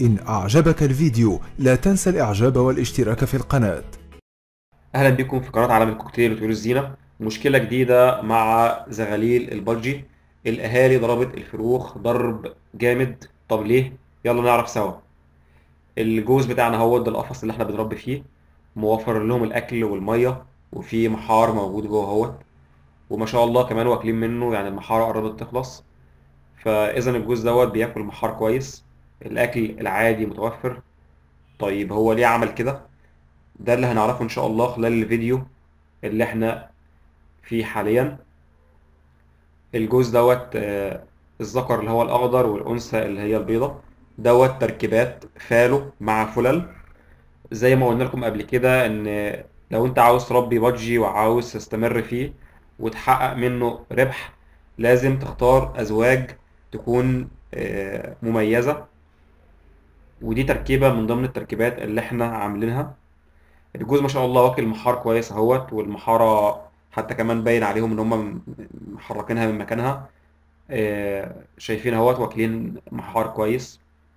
إن أعجبك الفيديو لا تنسى الإعجاب والاشتراك في القناة اهلا بكم في قناه عالم الكوكتيل وطيور الزينه مشكله جديده مع زغاليل البلجي الاهالي ضربت الفروخ ضرب جامد طب ليه يلا نعرف سوا الجوز بتاعنا هو ده القفص اللي احنا بنربي فيه موفر لهم الاكل والميه وفي محار موجود جوه اهوت وما شاء الله كمان واكلين منه يعني المحاره قربت تخلص فاذا الجوز دوت بياكل محار كويس الاكل العادي متوفر طيب هو ليه عمل كده ده اللي هنعرفه ان شاء الله خلال الفيديو اللي احنا فيه حاليا الجوز دوت آه، الذكر اللي هو الاخضر والانثى اللي هي البيضة دوت تركيبات فالو مع فلل زي ما قلنا لكم قبل كده ان لو انت عاوز تربي بادجي وعاوز تستمر فيه وتحقق منه ربح لازم تختار ازواج تكون آه، مميزة ودي تركيبة من ضمن التركيبات اللي احنا عاملينها الجوز ما شاء الله واكل محار كويس اهوت والمحارة حتى كمان باين عليهم ان هم محركينها من مكانها آه، شايفين اهوت واكلين محار كويس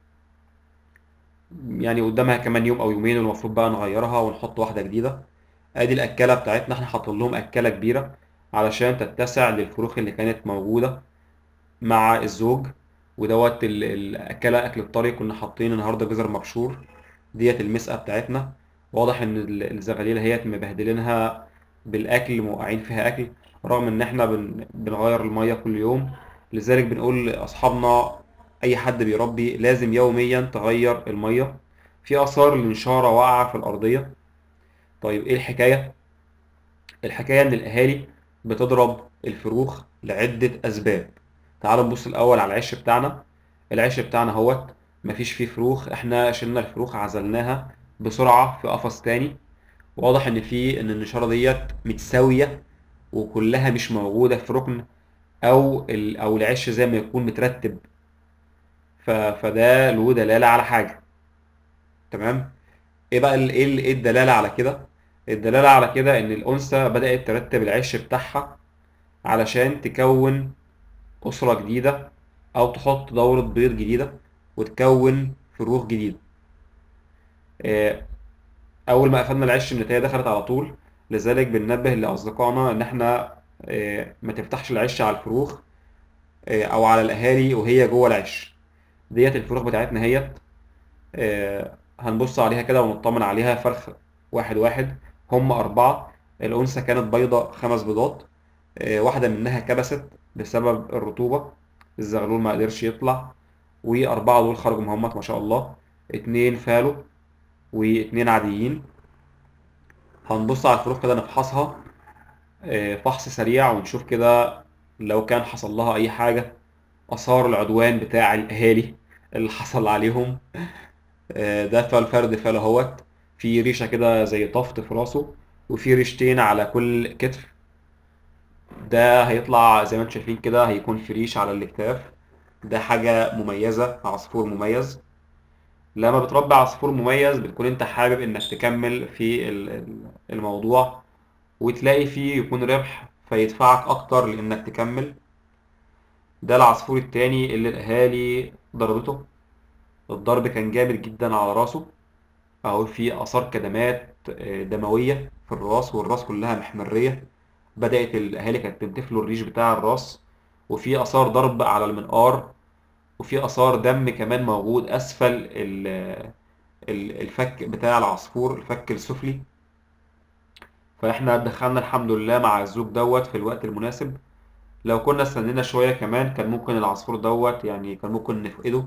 يعني قدامها كمان يوم او يومين والمفروض بقى نغيرها ونحط واحدة جديدة ادي الاكلة بتاعتنا احنا حاطين لهم اكلة كبيرة علشان تتسع للفروخ اللي كانت موجودة مع الزوج ودوت ال- الاكلة اكل الطري كنا حاطين النهاردة جزر مبشور ديت المسقة بتاعتنا واضح ان ال- الزغاليل هي مبهدلينها بالاكل موقعين فيها اكل رغم ان احنا بن... بنغير الميه كل يوم لذلك بنقول لاصحابنا اي حد بيربي لازم يوميا تغير الميه في اثار لنشاره واقعه في الارضيه طيب ايه الحكايه الحكايه ان الاهالي بتضرب الفروخ لعده اسباب تعالوا نبص الاول على العش بتاعنا العش بتاعنا اهوت مفيش فيه فروخ احنا شلنا الفروخ عزلناها بسرعه في قفص تاني واضح ان في ان النشاره ديت متساويه وكلها مش موجوده في ركن او ال... او العش زي ما يكون مترتب ف... فده له دلاله على حاجه تمام ايه بقى ال... ايه ال- إيه الدلاله على كده الدلاله على كده ان الانثى بدات ترتب العش بتاعها علشان تكون اسره جديده او تحط دوره بيض جديده وتكون فروخ جديده آه، اول ما قفلنا العش النتايه دخلت على طول لذلك بننبه لاصدقائنا ان احنا آه، ما تفتحش العش على الفروخ آه، او على الاهالي وهي جوه العش ديت الفروخ بتاعتنا هيت آه، هنبص عليها كده ونطمن عليها فرخ واحد واحد هم اربعه الانثى كانت بيضه خمس بيضات آه، واحده منها كبست بسبب الرطوبه الزغلول ما قدرش يطلع واربعه دول خرجوا مهمت ما شاء الله اتنين فالو واتنين عاديين هنبص على الفروخ كده نفحصها آه، فحص سريع ونشوف كده لو كان حصل لها اي حاجة اثار العدوان بتاع الاهالي اللي حصل عليهم آه، ده فال فرد فال اهوت في ريشة كده زي طفت في راسه وفي ريشتين على كل كتف ده هيطلع زي ما انتم شايفين كده هيكون في ريش على الاكتاف ده حاجة مميزة عصفور مميز لما بتربي عصفور مميز بتكون انت حابب انك تكمل في ال- ال- الموضوع وتلاقي فيه يكون ربح فيدفعك اكتر لانك تكمل ده العصفور التاني اللي الاهالي ضربته الضرب كان جامد جدا على راسه اهو في اثار كدمات آه، دموية في الراس والراس كلها محمرية بدأت الاهالي كانت تنتف له الريش بتاع الراس وفي اثار ضرب على المنقار وفي اثار دم كمان موجود اسفل ال- ال- الفك بتاع العصفور الفك السفلي فاحنا دخلنا الحمد لله مع الزوج دوت في الوقت المناسب لو كنا استنينا شوية كمان كان ممكن العصفور دوت يعني كان ممكن نفقده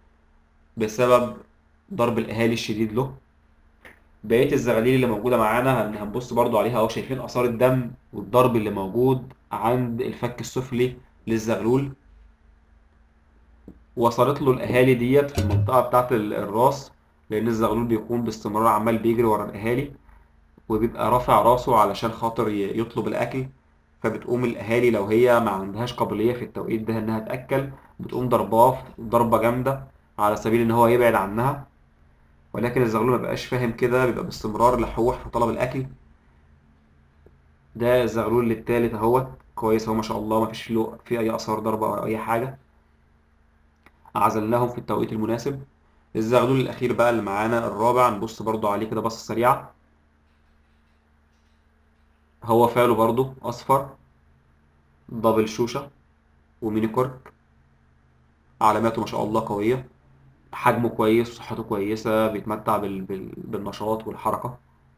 بسبب ضرب الأهالي الشديد له بقية الزغاليل اللي موجودة معانا هن- هنبص برضو عليها اهو شايفين آثار الدم والضرب اللي موجود عند الفك السفلي للزغلول وصلت له الأهالي ديت في المنطقة بتاعة ال- الراس لأن الزغلول بيكون باستمرار عمال بيجري ورا الأهالي وبيبقى رافع راسه علشان خاطر ي- يطلب الأكل فبتقوم الأهالي لو هي ما عندهاش قابلية في التوقيت ده إنها تأكل بتقوم ضرباه ضربة جامدة على سبيل إن هو يبعد عنها ولكن الزغلول ما بقاش فاهم كده بيبقى باستمرار لحوح في طلب الأكل ده الزغلول التالت اهوت كويس اهو ما شاء الله ما فيش له في أي آثار ضربة أو أي حاجة عزلناهم في التوقيت المناسب الزغلول الاخير بقى اللي معانا الرابع نبص برضو عليه كده بصة سريعة هو فعله برضو اصفر دبل شوشة وميني كورك علاماته ما شاء الله قوية حجمه كويس وصحته كويسة بيتمتع بال... بال... بالنشاط والحركة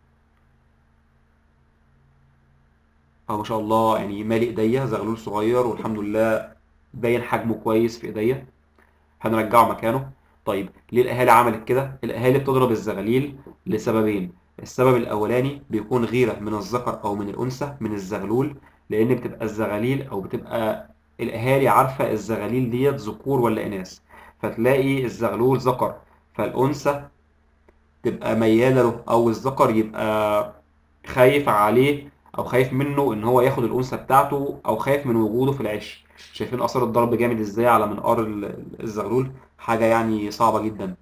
هو ما شاء الله يعني مالي ايديا زغلول صغير والحمد لله باين حجمه كويس في ايديا هنرجعه مكانه طيب ليه الاهالي عملت كده الاهالي بتضرب الزغاليل لسببين السبب الاولاني بيكون غيرة من الذكر او من الانثى من الزغلول لان بتبقى الزغاليل او بتبقى الاهالي عارفة الزغاليل ديت ذكور ولا اناث فتلاقي الزغلول ذكر فالانثى تبقى ميالة له او الذكر يبقى خايف عليه او خايف منه ان هو ياخد الانثى بتاعته او خايف من وجوده في العش شايفين اثر الضرب جامد ازاي على منقار ال- الزغلول حاجة يعني صعبة جدا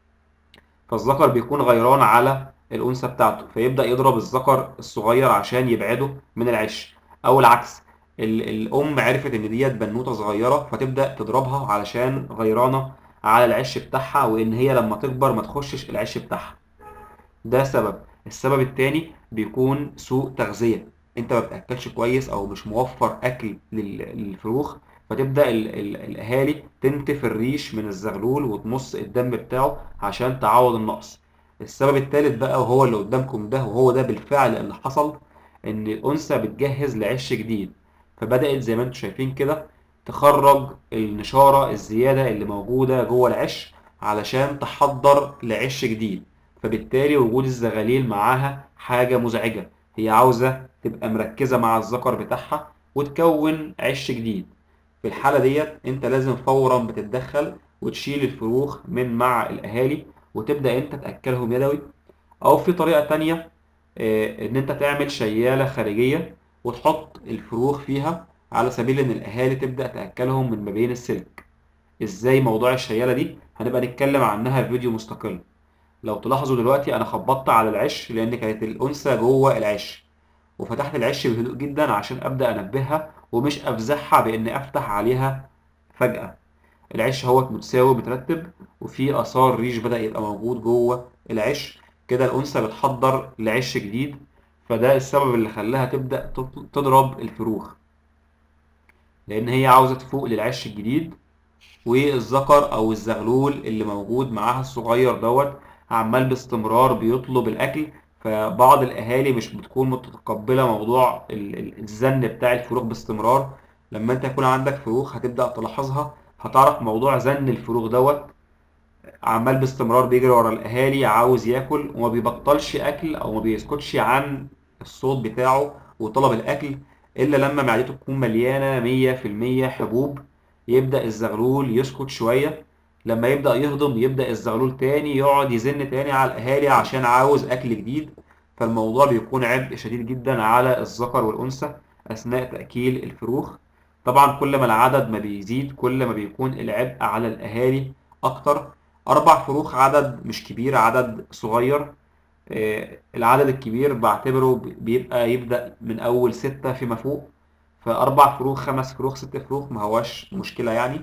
فالذكر بيكون غيران على الانثى بتاعته فيبدأ يضرب الذكر الصغير عشان يبعده من العش او العكس ال- الام عرفت ان ديت بنوتة صغيرة فتبدأ تضربها علشان غيرانة على العش بتاعها وان هي لما تكبر ما تخشش العش بتاعها ده سبب السبب التاني بيكون سوء تغذية انت ما بتاكلش كويس او مش موفر اكل لل- للفروخ فتبدا ال ال الاهالي تنتف الريش من الزغلول وتمص الدم بتاعه عشان تعوض النقص السبب التالت بقى وهو اللي قدامكم ده وهو ده بالفعل اللي حصل ان الانثى بتجهز لعش جديد فبدات زي ما انتم شايفين كده تخرج النشاره الزياده اللي موجوده جوه العش علشان تحضر لعش جديد فبالتالي وجود الزغاليل معاها حاجة مزعجة هي عاوزة تبقى مركزة مع الذكر بتاعها وتكون عش جديد في الحالة ديت انت لازم فورا بتتدخل وتشيل الفروخ من مع الأهالي وتبدأ انت تأكلهم يدوي أو في طريقة تانية آه، ان انت تعمل شيالة خارجية وتحط الفروخ فيها على سبيل ان الأهالي تبدأ تأكلهم من ما بين السلك ازاي موضوع الشيالة دي هنبقى نتكلم عنها في فيديو مستقل لو تلاحظوا دلوقتي انا خبطت على العش لان كانت الانثى جوه العش وفتحت العش بهدوء جدا عشان ابدا انبهها ومش افزعها باني افتح عليها فجاه العش هو متساوي مترتب وفي اثار ريش بدا يبقى موجود جوه العش كده الانثى بتحضر لعش جديد فده السبب اللي خلاها تبدا تط- تضرب الفروخ لان هي عاوزه تفوق للعش الجديد والذكر او الزغلول اللي موجود معاها الصغير دوت عمال باستمرار بيطلب الاكل فبعض الاهالي مش بتكون متقبله موضوع ال- ال- الزن بتاع الفروخ باستمرار لما انت يكون عندك فروخ هتبدا تلاحظها هتعرف موضوع زن الفروخ دوت عمال باستمرار بيجري ورا الاهالي عاوز ياكل وما بيبطلش اكل او ما بيسكتش عن الصوت بتاعه وطلب الاكل الا لما معدته تكون مليانه مية في المية حبوب يبدأ الزغلول يسكت شوية لما يبدأ يهضم يبدأ الزغلول تاني يقعد يزن تاني على الأهالي عشان عاوز أكل جديد فالموضوع بيكون عبء شديد جدا على الذكر والأنثى أثناء تأكيل الفروخ طبعا كل ما العدد ما بيزيد كل ما بيكون العبء على الأهالي أكتر أربع فروخ عدد مش كبير عدد صغير آه، العدد الكبير بعتبره بيبقى يبدأ من أول ستة فيما فوق فأربع فروخ خمس فروخ ست فروخ ما هواش مشكلة يعني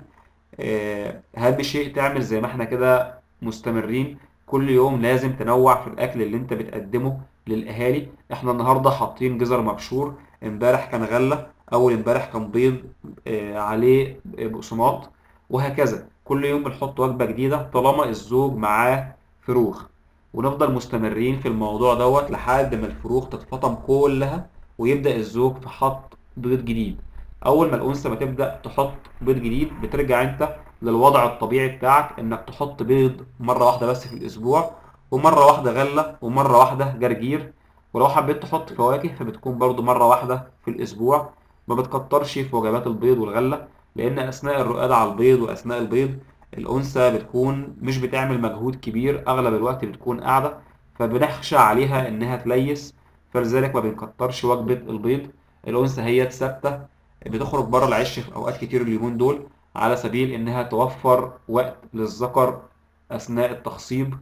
آه، أهم شيء تعمل زي ما احنا كده مستمرين كل يوم لازم تنوع في الأكل اللي انت بتقدمه للأهالي احنا النهاردة حاطين جزر مبشور امبارح كان غلة أول امبارح كان بيض آه، عليه بقسماط وهكذا كل يوم بنحط وجبة جديدة طالما الزوج معاه فروخ ونفضل مستمرين في الموضوع دوت لحد ما الفروخ تتفطم كلها ويبدأ الزوج في حط بيض جديد اول ما الانثى ما تبدا تحط بيض جديد بترجع انت للوضع الطبيعي بتاعك انك تحط بيض مره واحده بس في الاسبوع ومره واحده غله ومره واحده جرجير ولو حبيت تحط فواكه فبتكون برضو مره واحده في الاسبوع ما بتكترش في وجبات البيض والغله لان اثناء الرقاد على البيض واثناء البيض الانثى بتكون مش بتعمل مجهود كبير اغلب الوقت بتكون قاعده فبنخشى عليها انها تليس فلذلك ما بنكترش وجبه البيض الانثى هي ثابته بتخرج بره العش في اوقات كتير اليومين دول على سبيل انها توفر وقت للذكر اثناء التخصيب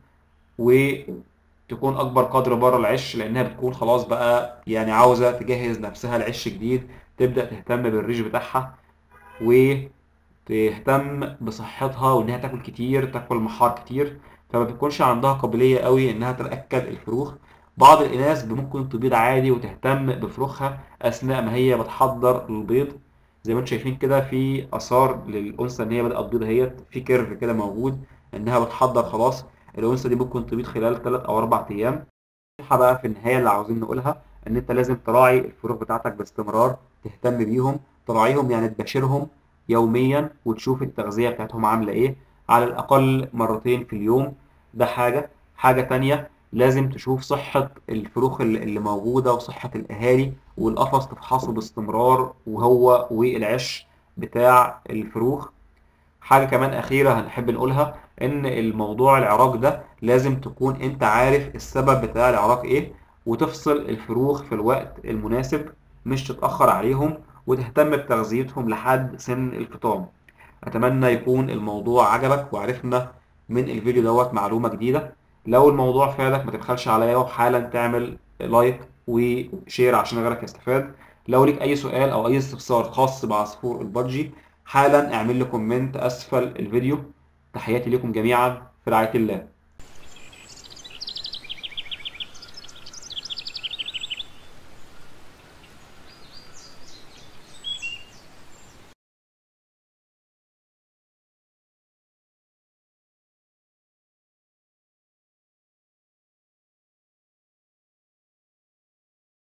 وتكون اكبر قدر بره العش لانها بتكون خلاص بقى يعني عاوزه تجهز نفسها لعش جديد تبدا تهتم بالريش بتاعها وتهتم بصحتها وانها تاكل كتير تاكل محار كتير فما بتكونش عندها قابلية قوي انها تتأكد الفروخ بعض الإناث ممكن تبيض عادي وتهتم بفروخها أثناء ما هي بتحضر البيض زي ما انتم شايفين كده في آثار للأنثى إن هي بدأت تبيض اهيت في كيرف كده موجود إنها بتحضر خلاص الأنثى دي ممكن تبيض خلال 3 أو 4 أيام النصيحة بقى في النهاية اللي عاوزين نقولها إن أنت لازم تراعي الفروخ بتاعتك باستمرار تهتم بيهم تراعيهم يعني تباشرهم يوميا وتشوف التغذية بتاعتهم عاملة إيه على الأقل مرتين في اليوم ده حاجة حاجة تانية لازم تشوف صحة الفروخ اللي اللي موجودة وصحة الأهالي والقفص تفحصه باستمرار وهو والعش بتاع الفروخ حاجة كمان أخيرة هنحب نقولها إن الموضوع العراق ده لازم تكون أنت عارف السبب بتاع العراق إيه وتفصل الفروخ في الوقت المناسب مش تتأخر عليهم وتهتم بتغذيتهم لحد سن الفطام أتمنى يكون الموضوع عجبك وعرفنا من الفيديو دوت معلومة جديدة لو الموضوع فادك ما تبخلش عليا وحالا تعمل لايك وشير عشان غيرك يستفاد لو ليك اي سؤال او اي استفسار خاص بعصفور البادجي حالا اعمل لي كومنت اسفل الفيديو تحياتي لكم جميعا في رعاية الله